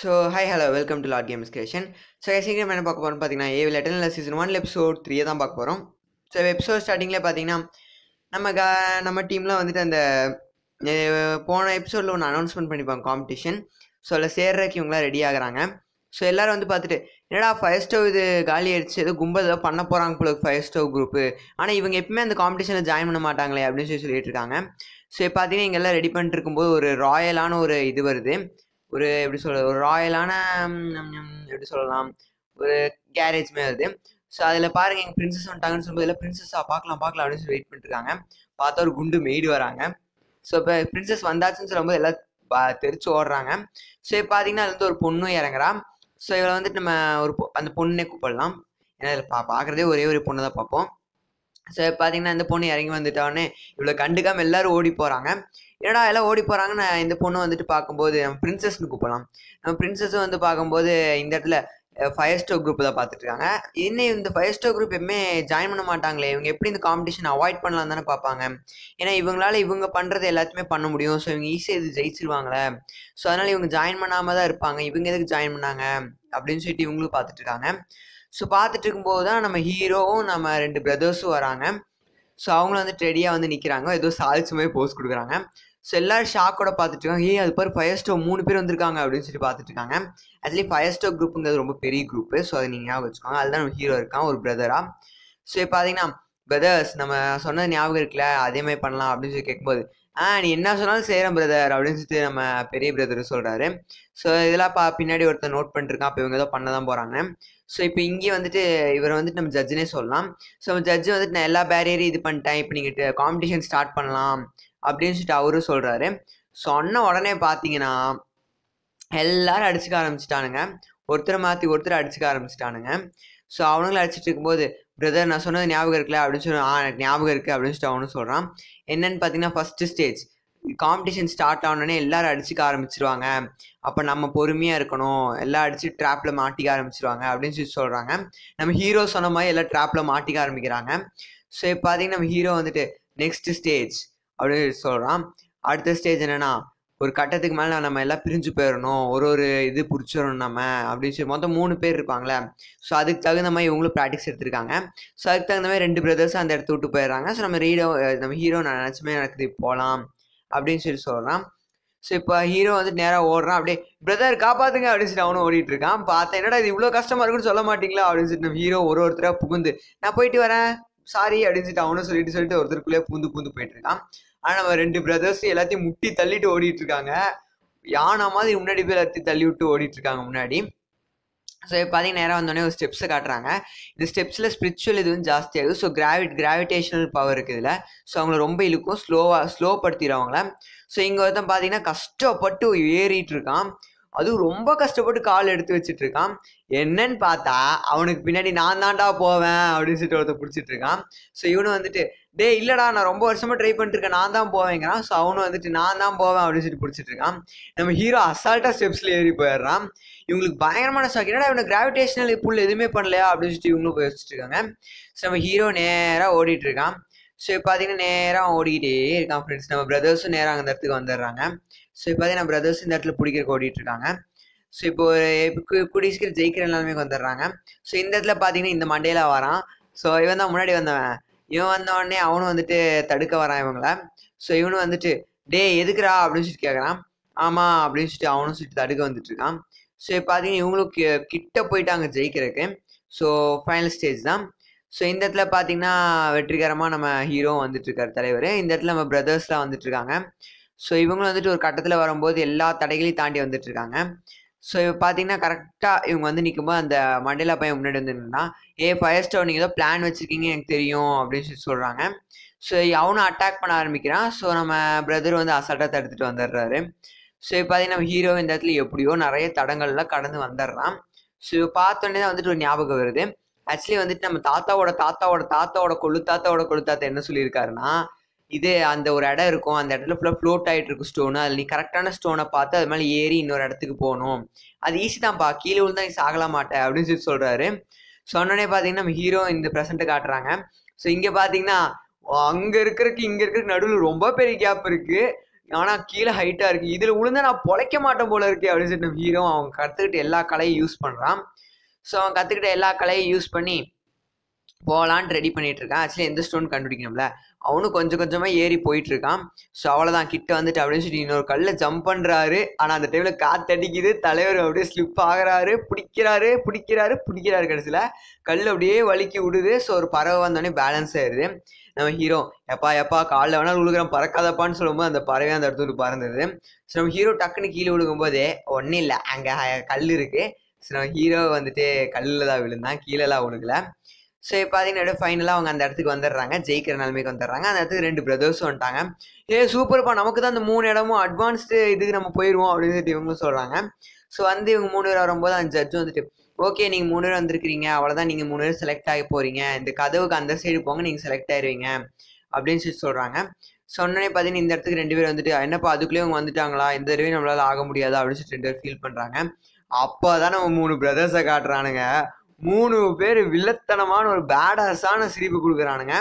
so hi hello welcome to lot games creation so சீக்கிரம் என்ன பார்க்க போகிறோம்னு பார்த்தீங்கன்னா ஏ லெட்டனில் சீசன் ஒன் எபிசோட் த்ரீயை தான் பார்க்க போகிறோம் ஸோ எபிசோட் ஸ்டார்டிங்கில் பார்த்தீங்கன்னா நம்ம க நம்ம டீமில் வந்துட்டு அந்த அஹ், போன எபிசோடில் ஒன்று அனௌன்ஸ்மெண்ட் பண்ணிப்பாங்க காம்படிஷன் ஸோ அதில் சேர்றதுக்கு இவங்களாம் ரெடி ஆகுறாங்க ஸோ எல்லாரும் வந்து பார்த்துட்டு என்னடா ஃபயர் ஸ்டவ் இது காலி ஆயிடுச்சு ஏதோ கும்பல் ஏதோ பண்ண போகிறாங்க போல ஃபயர் ஸ்டவ் குரூப்பு ஆனால் இவங்க எப்பவுமே அந்த காம்படிஷனில் ஜாயின் பண்ண மாட்டாங்களே அப்படின்னு சொல்லி சொல்லிட்டு இருக்காங்க ஸோ இப்போ பார்த்தீங்கன்னா இங்க எல்லாம் ரெடி பண்ணிட்டு இருக்கும்போது ஒரு ராயலான ஒரு இது வருது ஒரு எப்படி சொல்றது ஒரு ராயலான எப்படி சொல்லலாம் ஒரு கேரேஜ் மாதிரி வருது ஸோ அதில் பாருங்க எங்கள் பிரின்சஸ் வந்துட்டாங்கன்னு சொல்லும்போது எல்லாம் பிரின்சஸாக பார்க்கலாம் பார்க்கலாம் அப்படின்னு சொல்லி வெயிட் பண்ணிட்டு இருக்காங்க பார்த்தா ஒரு குண்டு மெய்டு வராங்க ஸோ இப்போ பிரின்சஸ் வந்தாச்சுன்னு சொல்லும்போது எல்லாம் பா- தெரிச்சு ஓடுறாங்க ஸோ இப்போ பார்த்தீங்கன்னா அதுல இருந்து ஒரு பொண்ணும் இறங்குறா ஸோ இவளை வந்துட்டு நம்ம ஒரு பொ- அந்த பொண்ணே கூப்பிடலாம் ஏன்னா இதில் பா பார்க்குறதே ஒரே ஒரு பொண்ணு தான் பார்ப்போம் ஸோ பார்த்தீங்கன்னா இந்த பொண்ணு இறங்கி வந்துட்டோடனே இவ்வளோ கண்டுக்காம எல்லாரும் ஓடி போகிறாங்க என்னடா எல்லாம் ஓடி போகிறாங்க நான் இந்த பொண்ணு வந்துட்டு பார்க்கும்போது நம்ம பிரின்சஸ்னு கூப்பிடலாம் நம்ம பிரின்சஸும் வந்து பார்க்கும்போது இந்த இடத்துல ஃபயர் ஸ்டோ குரூப் தான் பார்த்துட்டு இருக்காங்க இன்னும் இந்த ஃபயர் ஸ்டோ குரூப் எப்பவுமே ஜாயின் பண்ண மாட்டாங்களே இவங்க எப்படி இந்த காம்படிஷன் அவாய்ட் பண்ணலாம் தானே பார்ப்பாங்க ஏன்னா இவங்களால இவங்க பண்ணுறது எல்லாத்தையுமே பண்ண முடியும் ஸோ இவங்க ஈஸியாக இது ஜெயிச்சிருவாங்களே ஸோ அதனால இவங்க ஜாயின் பண்ணாம தான் இருப்பாங்க இவங்க எதுக்கு ஜாயின் பண்ணாங்க அப்படின்னு சொல்லிட்டு இவங்களும் பார்த்துட்டு இருக்காங்க ஸோ பார்த்துட்டு இருக்கும்போது தான் நம்ம ஹீரோவும் நம்ம ரெண்டு பிரதர்ஸும் வராங்க ஸோ அவங்களும் வந்து ரெடியாக வந்து நிற்கிறாங்க ஏதோ சாதிச்ச மாதிரி போஸ் கொடுக்குறாங்க ஸோ எல்லாரும் ஷாக்கோட பார்த்துட்டு இருக்காங்க ஏய் அது பாரு ஃபயர் ஸ்டோ மூணு பேர் வந்திருக்காங்க அப்படின்னு சொல்லி பார்த்துட்டு இருக்காங்க ஆக்சுவலி ஃபயர் ஸ்டோ குரூப்புங்கிறது ரொம்ப பெரிய குரூப்பு ஸோ அதை நீங்கள் ஞாபகம் வச்சுக்கோங்க அதுதான் நம்ம ஹீரோ இருக்கான் ஒரு பிரதரா ஸோ இப்போ பார்த்தீங்கன்னா பிரதர்ஸ் நம்ம சொன்னது ஞாபகம் இருக்குல்ல அதே மாதிரி பண்ணலாம் அப்படின்னு சொல்லி கேட்கும்போது ஆ நீ என்ன சொன்னாலும் செய்கிறேன் பிரதர் அப்படின்னு சொல்லிட்டு நம்ம பெரிய பிரதர் சொல்கிறாரு ஸோ இதெல்லாம் பா பின்னாடி ஒருத்தர் நோட் பண்ணிருக்கான் அப்போ இவங்க ஏதோ பண்ண தான் போகிறாங்க ஸோ இப்போ இங்கே வந்துட்டு இவரை வந்துட்டு நம்ம ஜட்ஜினே சொல்லலாம் ஸோ நம்ம ஜட்ஜு வந்துட்டு நான் எல்லா பேரியரையும் இது பண்ணிட்டேன் இப்போ நீங்கள் காம்படிஷன் ஸ்டார்ட் பண்ணலாம் அப்படின்னு சொல்லிட்டு அவரும் சொல்கிறாரு சொன்ன உடனே பார்த்தீங்கன்னா எல்லாரும் அடிச்சுக்க ஆரம்பிச்சிட்டானுங்க ஒருத்தரை மாற்றி ஒருத்தர் அடிச்சுக்க ஆரம்பிச்சிட்டானுங்க ஸோ அவனுங்களும் அடிச்சிட்டு இருக்கும்போது பிரதர் நான் சொன்னது ஞாபகம் இருக்குல்ல அப்படின்னு சொல்லி ஆ எனக்கு ஞாபகம் இருக்குது அப்படின்னு சொல்லிட்டு அவனும் சொல்கிறான் என்னன்னு பார்த்தீங்கன்னா ஃபஸ்ட்டு ஸ்டேஜ் காம்படிஷன் ஸ்டார்ட் ஆனோடனே எல்லாரும் அடிச்சுக்க ஆரம்பிச்சிருவாங்க அப்போ நம்ம பொறுமையாக இருக்கணும் எல்லாம் அடிச்சு ட்ராப்பில் மாட்டிக்க ஆரம்பிச்சிருவாங்க அப்படின்னு சொல்லி சொல்கிறாங்க நம்ம ஹீரோ சொன்ன மாதிரி எல்லாம் ட்ராப்பில் மாட்டிக்க ஆரம்பிக்கிறாங்க ஸோ இப்போ பார்த்தீங்கன்னா நம்ம ஹீரோ வந்துட்டு நெக்ஸ்ட் ஸ்டேஜ் அப்படின்னு சொல்கிறான் அடுத்த ஸ்டேஜ் என்னன்னா ஒரு கட்டத்துக்கு மேலே நம்ம எல்லாம் பிரிஞ்சு போயிடணும் ஒரு ஒரு இது பிடிச்சிடணும் நம்ம அப்படின்னு சொல்லி மொத்தம் மூணு பேர் இருப்பாங்களே ஸோ அதுக்கு தகுந்த மாதிரி இவங்களும் ப்ராக்டிஸ் எடுத்திருக்காங்க ஸோ அதுக்கு தகுந்த மாதிரி ரெண்டு பிரதர்ஸ் அந்த இடத்த விட்டு போயிடுறாங்க ஸோ நம்ம ஹீரோ நம்ம ஹீரோ நான் நினச்சுமே நடக்குது போகலாம் அப்படின்னு சொல்லி சொல்கிறான் ஸோ இப்போ ஹீரோ வந்து நேராக ஓடுறான் அப்படியே பிரதர் காப்பாத்துங்க அப்படின்னு சொல்லி அவனும் ஓடிட்டு இருக்கான் பார்த்தேன் என்னடா இது இவ்வளோ கஷ்டமா இருக்குன்னு சொல்ல மாட்டீங்களா அப்படின்னு சொல்லிட்டு நம்ம ஹீரோ ஒரு ஒருத்தராக புகுந்து நான் போயிட்டு வரேன் சாரி அப்படின்னு சொல்லிட்டு அவனும் சொல்லிட்டு சொல்லிட்டு ஒருத்தருக்குள்ளேயே பூந்து பூந்து போயிட்டு இருக்கான் ஆனால் நம்ம ரெண்டு பிரதர்ஸ் எல்லாத்தையும் முட்டி தள்ளிட்டு ஓடிட்டு இருக்காங்க யானை மாதிரி முன்னாடி போய் எல்லாத்தையும் தள்ளி விட்டு ஓடிட்டு இருக்காங்க முன்னாடி ஸோ இப்போ பார்த்தீங்கன்னா நேராக வந்தோடனே ஒரு ஸ்டெப்ஸை காட்டுறாங்க இந்த ஸ்டெப்ஸில் ஸ்பிரிச்சுவல் இது வந்து ஜாஸ்தி ஆகுது ஸோ கிராவிட் கிராவிடேஷனல் பவர் இருக்குது இதில் ஸோ அவங்கள ரொம்ப இழுக்கும் ஸ்லோவாக ஸ்லோ படுத்திடுவாங்கள ஸோ இங்கே ஒருத்தன் பார்த்தீங்கன்னா கஷ்டப்பட்டு ஏறிட்டு இருக்கான் அதுவும் ரொம்ப கஷ்டப்பட்டு கால் எடுத்து வச்சிட்டு இருக்கான் என்னன்னு பார்த்தா அவனுக்கு பின்னாடி நான் தான்டா போவேன் அப்படின்னு சொல்லிட்டு ஒருத்தர் பிடிச்சிட்டு இருக்கான் ஸோ இவனும் வந்துட்டு டேய் இல்லடா நான் ரொம்ப வருஷமா ட்ரை பண்ணிட்டு இருக்கேன் நான் தான் போவேங்கிறான் ஸோ அவனும் வந்துட்டு நான் தான் போவேன் அப்படின்னு சொல்லிட்டு பிடிச்சிட்டு இருக்கான் நம்ம ஹீரோ அசால்ட்டா ஸ்டெப்ஸ்ல ஏறி போயிடுறான் இவங்களுக்கு பயங்கரமான ஷாக் என்னடா இவனை கிராவிடேஷனல் புல் எதுவுமே பண்ணலையா அப்படின்னு சொல்லிட்டு இவங்களும் போய் வச்சுட்டு இருக்காங்க ஸோ நம்ம ஹீரோ நேராக ஓடிட்டு இருக்கான் ஸோ இப்போ பார்த்தீங்கன்னா நேராக ஓடிக்கிட்டே இருக்கான் ஃப்ரெண்ட்ஸ் நம்ம பிரதர்ஸும் நேராக அந்த இடத்துக்கு வந்துடுறாங்க ஸோ இப்போ பார்த்தீங்கன்னா பிரதர்ஸ் இந்த இடத்துல பிடிக்கிறக்கு ஓடிட்டு இருக்காங்க ஸோ இப்போ ஒரு கு- கூடிய சீக்கிரம் ஜெயிக்கிற நிலைமைக்கு வந்துடுறாங்க ஸோ இந்த இடத்துல பார்த்தீங்கன்னா இந்த மண்டையில வரான் ஸோ இவன் தான் முன்னாடி வந்தவன் இவன் வந்த உடனே அவனும் வந்துட்டு தடுக்க வரான் இவங்கள ஸோ இவனும் வந்துட்டு டேய் எதுக்குடா அப்படின்னு சொல்லிட்டு கேட்குறான் ஆமாம் அப்படின்னு சொல்லிட்டு அவனும் சொல்லிட்டு தடுக்க வந்துட்டு இருக்கான் ஸோ இப்போ பார்த்தீங்கன்னா இவங்களும் கி- கிட்ட போயிட்டாங்க ஜெயிக்கிறதுக்கு ஸோ ஃபைனல் ஸ்டேஜ் தான் ஸோ இந்த இடத்துல பார்த்தீங்கன்னா வெற்றிகரமாக நம்ம ஹீரோ வந்துட்டு இருக்காரு தலைவர் இந்த இடத்துல நம்ம பிரதர்ஸ்லாம் வந்துட்டு இருக்காங்க ஸோ இவங்களும் வந்துட்டு ஒரு கட்டத்தில் வரும்போது எல்லா தடைகளையும் தாண்டி வந்துட்டு இருக்காங்க ஸோ இப்போ பார்த்தீங்கன்னா கரெக்டாக இவங்க வந்து நிற்கும்போது அந்த மண்டேலா பையன் முன்னாடி வந்து நின்னா ஏ ஃபயர் ஸ்டோர் நீங்கள் ஏதோ பிளான் வச்சுருக்கீங்க எனக்கு தெரியும் அப்படின்னு சொல்லி சொல்கிறாங்க ஸோ அவனும் அட்டாக் பண்ண ஆரம்பிக்கிறான் ஸோ நம்ம பிரதர் வந்து அசால்ட்டாக தடுத்துட்டு வந்துடுறாரு ஸோ இப்போ பார்த்தீங்கன்னா நம்ம ஹீரோ இந்த இடத்துல எப்படியோ நிறைய தடங்கள்லாம் கடந்து வந்துடுறான் ஸோ பார்த்தோன்னே தான் வந்துட்டு ஒரு ஞாபகம் வருது ஆக்சுவலி வந்துட்டு நம்ம தாத்தாவோட தாத்தாவோட தாத்தாவோட கொள்ளு தாத்தாவோட கொள்ளு தாத்தா என்ன சொல்லியிருக்காருன்னா இது அந்த ஒரு இடம் இருக்கும் அந்த இடத்துல ஃபுல்லாக ஃப்ளோட் ஆகிட்டு இருக்கும் ஸ்டோனு அதில் நீ கரெக்டான ஸ்டோனை பார்த்து அது மேலே ஏறி இன்னொரு இடத்துக்கு போகணும் அது ஈஸி தான்ப்பா கீழே விழுந்தா நீ சாகல மாட்டே அப்படின்னு சொல்லி சொல்கிறாரு சொன்னோடனே பார்த்தீங்கன்னா நம்ம ஹீரோ இந்த ப்ரெசண்ட்டை காட்டுறாங்க ஸோ இங்கே பார்த்தீங்கன்னா அங்கே இருக்கிறதுக்கு இங்கே இருக்கிற நடுவில் ரொம்ப பெரிய கேப் இருக்குது ஆனால் கீழே ஹைட்டாக இருக்குது இதில் விழுந்தா நான் பொழைக்க மாட்டேன் போல இருக்கே அப்படின்னு சொல்லிட்டு நம்ம ஹீரோ அவன் கற்றுக்கிட்டு எல்லா கலையும் யூஸ் பண்ணுறான் ஸோ அவன் கற்றுக்கிட்ட எல்லா கலையும் யூஸ் பண்ணி போகலான்ட்டு ரெடி பண்ணிட்டு இருக்கான் ஆக்சுவலி எந்த ஸ்டோன் கண்டுபிடிக்கணும்ல அவனும் கொஞ்சம் கொஞ்சமாக ஏறி போயிட்டு இருக்கான் ஸோ அவ்வளோதான் கிட்ட வந்துட்டு அப்படின்னு சொல்லி இன்னொரு கல்லை ஜம்ப் பண்ணுறாரு ஆனால் அந்த டைமில் காத்தடிக்குது தலைவர் அப்படியே ஸ்லிப் ஆகுறாரு பிடிக்கிறாரு பிடிக்கிறாரு பிடிக்கிறாரு கடைசியில் கல் அப்படியே வலிக்கி விடுது ஸோ ஒரு பறவை வந்தோடனே பேலன்ஸ் ஆயிடுது நம்ம ஹீரோ எப்பா எப்பா காலில் வேணாலும் விழுகிறோம் பறக்காதப்பான்னு சொல்லும்போது அந்த பறவை அந்த இடத்துல பறந்தது ஸோ நம்ம ஹீரோ டக்குன்னு கீழே விழுகும்போதே ஒன்றும் இல்லை அங்கே கல் இருக்குது ஸோ நம்ம ஹீரோ வந்துட்டு கல்லில் தான் விழுந்தான் கீழெல்லாம் விழுகல ஸோ இப்போ பார்த்தீங்கன்னா ஃபைனலாக அவங்க அந்த இடத்துக்கு வந்துடுறாங்க ஜெயிக்கிற நிலைமைக்கு வந்துடுறாங்க அந்த இடத்துக்கு ரெண்டு பிரதர்ஸும் வந்துட்டாங்க ஏ சூப்பர்ப்பா நமக்கு தான் அந்த மூணு இடமும் அட்வான்ஸ்டு இதுக்கு நம்ம போயிடுவோம் அப்படின்னு சொல்லிட்டு இவங்களும் சொல்கிறாங்க ஸோ வந்து இவங்க மூணு பேர் வரும்போது அந்த ஜட்ஜ் வந்துட்டு ஓகே நீங்கள் மூணு பேர் வந்திருக்கிறீங்க அவ்வளோதான் நீங்கள் மூணு பேர் செலக்ட் ஆகி போகிறீங்க இந்த கதவுக்கு அந்த சைடு போங்க நீங்கள் செலக்ட் ஆயிடுவீங்க அப்படின்னு சொல்லி சொல்கிறாங்க சொன்னே பார்த்தீங்கன்னா இந்த இடத்துக்கு ரெண்டு பேர் வந்துட்டு என்னப்பா அதுக்குள்ளேயே அவங்க வந்துட்டாங்களா இந்த தடவை நம்மளால ஆக முடியாது அப்படின்னு சொல்லிட்டு ரெண்டு பேர் ஃபீல் பண்ணுறாங்க அப்போ தான் நம்ம மூணு பிரதர்ஸை காட்டுறானுங்க மூணு பேர் வில்லத்தனமான ஒரு பேடஸான சிரிப்பு கொடுக்குறானுங்க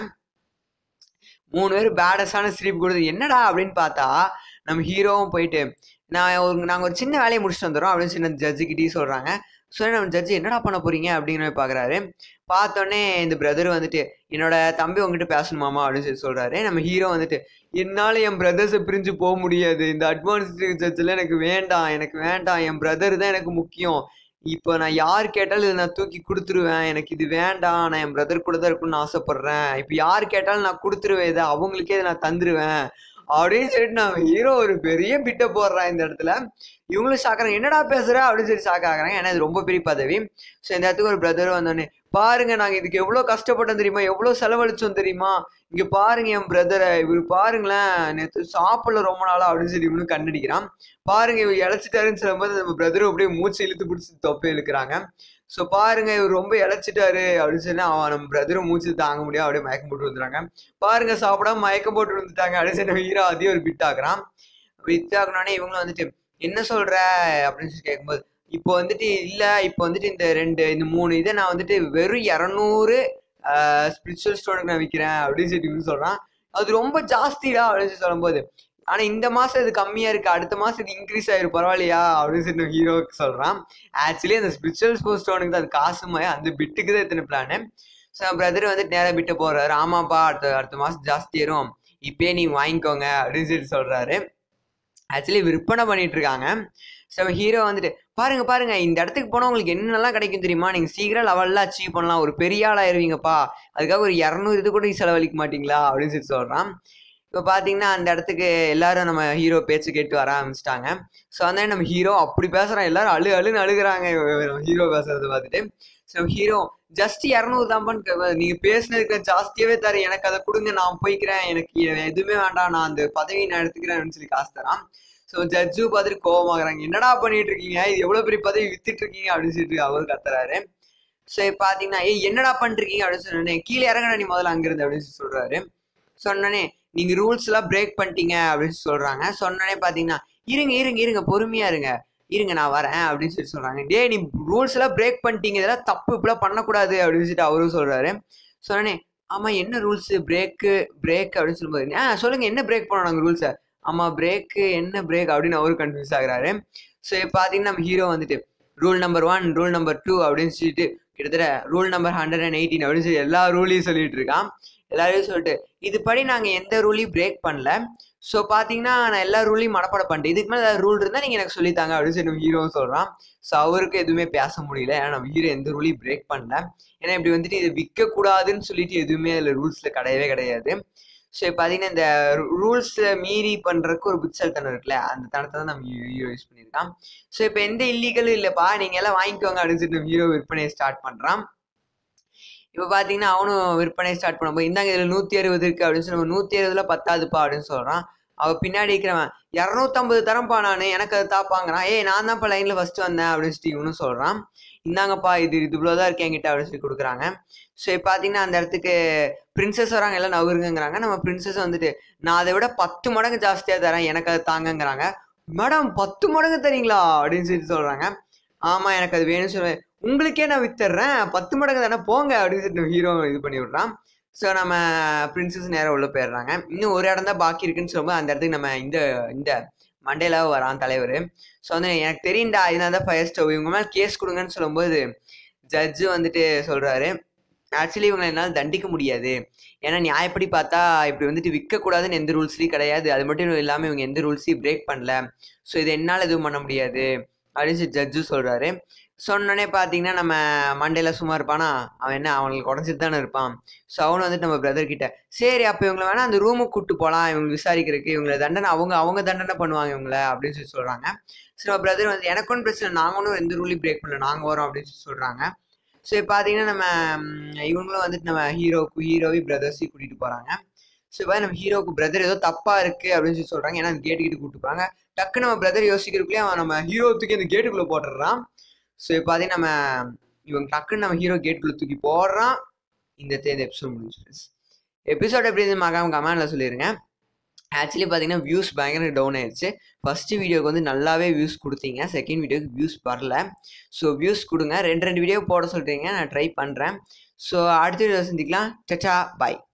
மூணு பேர் பேடஸான சிரிப்பு கொடுத்து என்னடா அப்படின்னு பார்த்தா நம்ம ஹீரோவும் போயிட்டு நான் ஒரு நாங்கள் ஒரு சின்ன வேலையை முடிச்சுட்டு வந்துடுறோம் அப்படின்னு சின்ன ஜட்ஜுக்கிட்டே சொல்கிறாங்க ஸோ நம்ம ஜட்ஜி என்னடா பண்ண போறீங்க அப்படிங்கிற மாதிரி பார்க்குறாரு பார்த்தோன்னே இந்த பிரதர் வந்துட்டு என்னோட தம்பி உங்ககிட்ட பேசணுமாமா அப்படின்னு சொல்லி சொல்கிறாரு நம்ம ஹீரோ வந்துட்டு என்னால் என் பிரதர்ஸை பிரிஞ்சு போக முடியாது இந்த அட்வான்ஸ்டு ஜட்ஜில் எனக்கு வேண்டாம் எனக்கு வேண்டாம் என் பிரதர் தான் எனக்கு முக்கியம் இப்போ நான் யார் கேட்டாலும் இதை நான் தூக்கி கொடுத்துருவேன் எனக்கு இது வேண்டாம் நான் என் பிரதர் கூட தான் இருக்கணும்னு ஆசைப்பட்றேன் இப்போ யார் கேட்டாலும் நான் கொடுத்துருவேன் இதை அவங்களுக்கே இதை நான் தந்துருவேன் அப்படின்னு சொல்லிட்டு நான் ஹீரோ ஒரு பெரிய பிட்டை போடுறான் இந்த இடத்துல இவங்களும் ஷாக்குறாங்க என்னடா பேசுற அப்படின்னு சொல்லி ஷாக் ஆகுறாங்க ஏன்னா இது ரொம்ப பெரிய பதவி ஸோ இந்த இடத்துக்கு ஒரு பிரதர் வந்தோடனே பாருங்க நாங்கள் இதுக்கு எவ்வளோ கஷ்டப்பட்டோம் தெரியுமா எவ்வளோ செலவழிச்சோம் தெரியுமா இங்கே பாருங்க என் பிரதரை இவர் பாருங்களேன் நேற்று சாப்பிடல ரொம்ப நாளா அப்படின்னு சொல்லி இவனு கண்ணடிக்கிறான் பாருங்க இவர் இழைச்சிட்டாருன்னு சொல்லும்போது நம்ம பிரதரும் அப்படியே மூச்சு இழுத்து பிடிச்சி தொப்பை இழுக்கிறாங்க ஸோ பாருங்க இவர் ரொம்ப இழைச்சிட்டாரு அப்படின்னு சொல்லி அவன் நம்ம பிரதரும் மூச்சு தாங்க முடியாது அப்படியே மயக்கம் போட்டு வந்துடுறாங்க பாருங்க சாப்பிடாம மயக்கம் போட்டு வந்துட்டாங்க அப்படின்னு சொல்லி ஹீரோ அதையும் ஒரு பிட் ஆகுறான் பிட் ஆகுனோடனே இவங்களும் வந்துட்டு என்ன சொல்ற அப்படின்னு சொல்லி கேட்கும்போது இப்போ வந்துட்டு இல்ல இப்போ வந்துட்டு இந்த ரெண்டு இந்த மூணு இதை நான் வந்துட்டு வெறும் இரநூறு ஸ்பிரிச்சுவல் ஸ்டோனுக்கு நான் விற்கிறேன் அப்படின்னு சொல்லிட்டு இவங்க சொல்றான் அது ரொம்ப ஜாஸ்திடா அப்படின்னு சொல்லி சொல்லும்போது ஆனா இந்த மாசம் இது கம்மியா இருக்கு அடுத்த மாசம் இது இன்க்ரீஸ் ஆயிரும் பரவாயில்லையா அப்படின்னு சொல்லி ஹீரோக்கு சொல்றான் ஆக்சுவலி அந்த ஸ்பிரிச்சுவல் ஸ்டோனுக்கு தான் அது காசுமே அந்த பிட்டுக்கு தான் எத்தனை பிளானு ஸோ பிரதர் வந்துட்டு நேராக பிட்டு போறாரு ஆமாப்பா அடுத்த அடுத்த மாசம் ஜாஸ்தி ஏறும் இப்பயே நீ வாங்கிக்கோங்க அப்படின்னு சொல்லி சொல்றாரு ஆக்சுவலி விற்பனை பண்ணிட்டு இருக்காங்க ஸோ ஹீரோ வந்துட்டு பாருங்க பாருங்க இந்த இடத்துக்கு போனால் உங்களுக்கு என்னென்னலாம் கிடைக்கும் தெரியுமா நீங்கள் சீக்கிரம் லெவலில் அச்சீவ் பண்ணலாம் ஒரு பெரிய ஆள் ஆயிருவீங்கப்பா அதுக்காக ஒரு இரநூறு இது கூட செலவழிக்க மாட்டீங்களா அப்படின்னு சொல்லி சொல்கிறான் இப்போ பார்த்தீங்கன்னா அந்த இடத்துக்கு எல்லாரும் நம்ம ஹீரோ பேச்சு கேட்டு வர ஆரம்பிச்சிட்டாங்க ஸோ அந்த நம்ம ஹீரோ அப்படி பேசுகிறான் எல்லாரும் அழு அழுன்னு அழுகுறாங்க ஹீரோ பேசுறத பார்த்துட்டு ஸோ ஹீரோ ஜஸ்ட் இரநூறு தான்ப்பான்னு நீங்கள் பேசுனதுக்கு ஜாஸ்தியாகவே தரேன் எனக்கு அதை கொடுங்க நான் போய்க்கிறேன் எனக்கு எதுவுமே வேண்டாம் நான் அந்த பதவியை நான் எடுத்துக்கிறேன்னு சொல்லி காசு தரான் ஸோ ஜட்ஜு பார்த்துட்டு கோவமாகறாங்க என்னடா பண்ணிட்டு இருக்கீங்க இது எவ்வளோ பெரிய பதவி வித்துட்டு இருக்கீங்க அப்படின்னு சொல்லிட்டு அவர் கத்துறாரு ஸோ இப்போ பார்த்தீங்கன்னா ஏய் என்னடா பண்ணிருக்கீங்க அப்படின்னு சொன்னேன் கீழே இறங்கடா நீ முதல்ல அங்கிருந்து அப்படின்னு சொல்லி சொல்றாரு சொன்னனே நீங்க ரூல்ஸ் எல்லாம் பிரேக் பண்ணிட்டீங்க அப்படின்னு சொல்றாங்க சொன்னனே பாத்தீங்கன்னா இருங்க இருங்க இருங்க பொறுமையா இருங்க இருங்க நான் வரேன் அப்படின்னு சொல்லி சொல்றாங்க டே நீ ரூல்ஸ் எல்லாம் பிரேக் பண்ணிட்டீங்க இதெல்லாம் தப்பு இப்பெல்லாம் பண்ணக்கூடாது அப்படின்னு சொல்லிட்டு அவரும் சொல்றாரு சொன்னனே ஆமா என்ன ரூல்ஸ் பிரேக்கு பிரேக் அப்படின்னு சொல்லும்போது ஆ சொல்லுங்க என்ன பிரேக் பண்ணோம் நாங்கள் ரூல்ஸை ஆமா பிரேக்கு என்ன பிரேக் அப்படின்னு அவரும் கன்ஃபியூஸ் ஆகுறாரு ஸோ இப்போ பார்த்தீங்கன்னா நம்ம ஹீரோ வந்துட்டு rule number one rule number two அப்படின்னு சொல்லிட்டு கிட்டத்தட்ட rule number hundred and eighteen அப்படின்னு சொல்லி எல்லா ரூலையும் சொல்லிட்டு இருக்கான் எல்லாரையும் சொல்லிட்டு இதுபடி நாங்கள் எந்த ரூலையும் பிரேக் பண்ணல ஸோ பார்த்தீங்கன்னா நான் எல்லா ரூலையும் மனப்பாடம் பண்ணிட்டேன் இதுக்கு மேலே ஏதாவது ரூல் இருந்தால் நீங்கள் எனக்கு சொல்லித்தாங்க அப்படின்னு சொல்லி நம்ம ஹீரோ சொல்கிறான் ஸோ அவருக்கு எதுவுமே பேச முடியல ஏன்னா நம்ம ஹீரோ எந்த ரூலையும் பிரேக் பண்ணல ஏன்னா இப்படி வந்துட்டு இது விற்கக்கூடாதுன்னு சொல்லிட்டு எதுவுமே அதில் ரூல்ஸில் கிடையவே கிடையாது ஸோ இப்போ பார்த்தீங்கன்னா இந்த ரூல்ஸை மீறி பண்ணுறதுக்கு ஒரு புட்சல்தனம் இருக்குல்ல அந்த தனத்தை தான் நம்ம ஹீரோ யூஸ் பண்ணியிருக்கான் ஸோ இப்போ எந்த இல்லீகலும் இல்லைப்பா நீங்கள் எல்லாம் வாங்கிக்கோங்க அப்படின்னு சொல்லிட்டு நம்ம ஹீரோ விற்பனையை ஸ்டார்ட் பண்ணுறான் இப்போ பார்த்தீங்கன்னா அவனும் விற்பனை ஸ்டார்ட் பண்ணும்போது இந்தாங்க இதில் நூற்றி அறுபது இருக்குது அப்படின்னு சொல்லி நூற்றி அறுபதுல பத்தாதுப்பா அப்படின்னு சொல்கிறான் அவள் பின்னாடி இருக்கிறவன் இரநூத்தம்பது தரம்பா நான் எனக்கு அதை தாப்பாங்கிறான் ஏய் நான் தான்ப்பா லைனில் ஃபஸ்ட்டு வந்தேன் அப்படின்னு சொல்லி இவனும் சொல்கிறான் இந்தாங்கப்பா இது இது இவ்வளோ தான் இருக்கு என்கிட்ட அப்படின்னு சொல்லி கொடுக்குறாங்க ஸோ இப்போ பார்த்தீங்கன்னா அந்த இடத்துக்கு பிரின்சஸ் வராங்க எல்லாம் நவருங்கிறாங்க நம்ம பிரின்சஸ் வந்துட்டு நான் அதை விட பத்து மடங்கு ஜாஸ்தியாக தரேன் எனக்கு அது தாங்கங்கிறாங்க மேடம் பத்து மடங்கு தரீங்களா அப்படின்னு சொல்லி சொல்கிறாங்க ஆமாம் எனக்கு அது வேணும்னு சொல்லுவேன் உங்களுக்கே நான் வித்துடுறேன் பத்து மடங்கு தானே போங்க அப்படின்னு சொல்லிட்டு ஹீரோ இது பண்ணி விட்றான் ஸோ நம்ம பிரின்சஸ் நேரம் உள்ளே போயிடுறாங்க இன்னும் ஒரு இடம் தான் பாக்கி இருக்குன்னு சொல்லும்போது அந்த இடத்துக்கு நம்ம இந்த இந்த மண்டேலாவும் வரான் தலைவர் ஸோ வந்து எனக்கு தெரியும்டா இதனால தான் ஃபயர் ஸ்டவ் இவங்க மேலே கேஸ் கொடுங்கன்னு சொல்லும்போது ஜட்ஜு வந்துட்டு சொல்கிறாரு ஆக்சுவலி இவங்களை என்னால் தண்டிக்க முடியாது ஏன்னா நியாயப்படி பார்த்தா இப்படி வந்துட்டு விற்கக்கூடாதுன்னு எந்த ரூல்ஸ்லையும் கிடையாது அது மட்டும் இல்லாமல் இவங்க எந்த ரூல்ஸையும் பிரேக் பண்ணல ஸோ இது என்னால் எதுவும் பண்ண முடியாது அப்படின்னு சொல்லி ஜட்ஜு சொல்கிறாரு சொன்னோடனே பார்த்தீங்கன்னா நம்ம மண்டேல சும்மா இருப்பானா அவன் என்ன அவங்களுக்கு உடஞ்சிட்டு தானே இருப்பான் ஸோ அவனும் வந்துட்டு நம்ம பிரதர் கிட்ட சரி அப்போ இவங்களை வேணா அந்த ரூமுக்கு கூட்டு போகலாம் இவங்க விசாரிக்கிறதுக்கு இவங்களை தண்டனை அவங்க அவங்க தண்டனை பண்ணுவாங்க இவங்கள அப்படின்னு சொல்லி சொல்கிறாங்க ஸோ நம்ம பிரதர் வந்து எனக்கு ஒன்றும் பிரச்சனை நாங்களும் எந்த ரூலையும் பிரேக் பண்ணல நாங்கள் வரோம் அப்படின்னு சொல்லி சொல்கிறாங்க ஸோ இப்போ பார்த்தீங்கன்னா நம்ம ம், இவங்களும் வந்துட்டு நம்ம ஹீரோக்கு ஹீரோவி பிரதர்ஸையும் கூட்டிகிட்டு போகிறாங்க ஸோ இப்போ நம்ம ஹீரோக்கு பிரதர் ஏதோ தப்பாக இருக்குது அப்படின்னு சொல்லி சொல்கிறாங்க ஏன்னா அந்த கேட்டுக்கிட்டு கூப்பிட்டு போகிறாங்க டக்கு நம்ம பிரதர் யோசிக்கிறதுக்குள்ளே அவன் நம்ம ஹீரோ தூக்கி அந்த கேட்டுக்குள்ளே போட்டுடுறான் ஸோ இப்போ பார்த்தீங்கன்னா நம்ம இவங்க டக்குன்னு நம்ம ஹீரோ கேட்டுக்குள்ளே தூக்கி போடுறான் இந்த தேர்ந்த எபிசோட் முடிஞ்சிருச்சு எபிசோட் எப்படி இருந்து மகாம கமெண்டில் சொல்லிடுங்க ஆக்சுவலி பார்த்தீங்கன்னா வியூஸ் பயங்கர டவுன் ஆயிடுச்சு ஃபஸ்ட்டு வீடியோக்கு வந்து நல்லாவே வியூஸ் கொடுத்தீங்க செகண்ட் வீடியோக்கு வியூஸ் வரல ஸோ வியூஸ் கொடுங்க ரெண்டு ரெண்டு வீடியோ போட சொல்கிறீங்க நான் ட்ரை பண்ணுறேன் ஸோ அடுத்த வீடியோ சந்திக்கலாம் சச்சா பாய்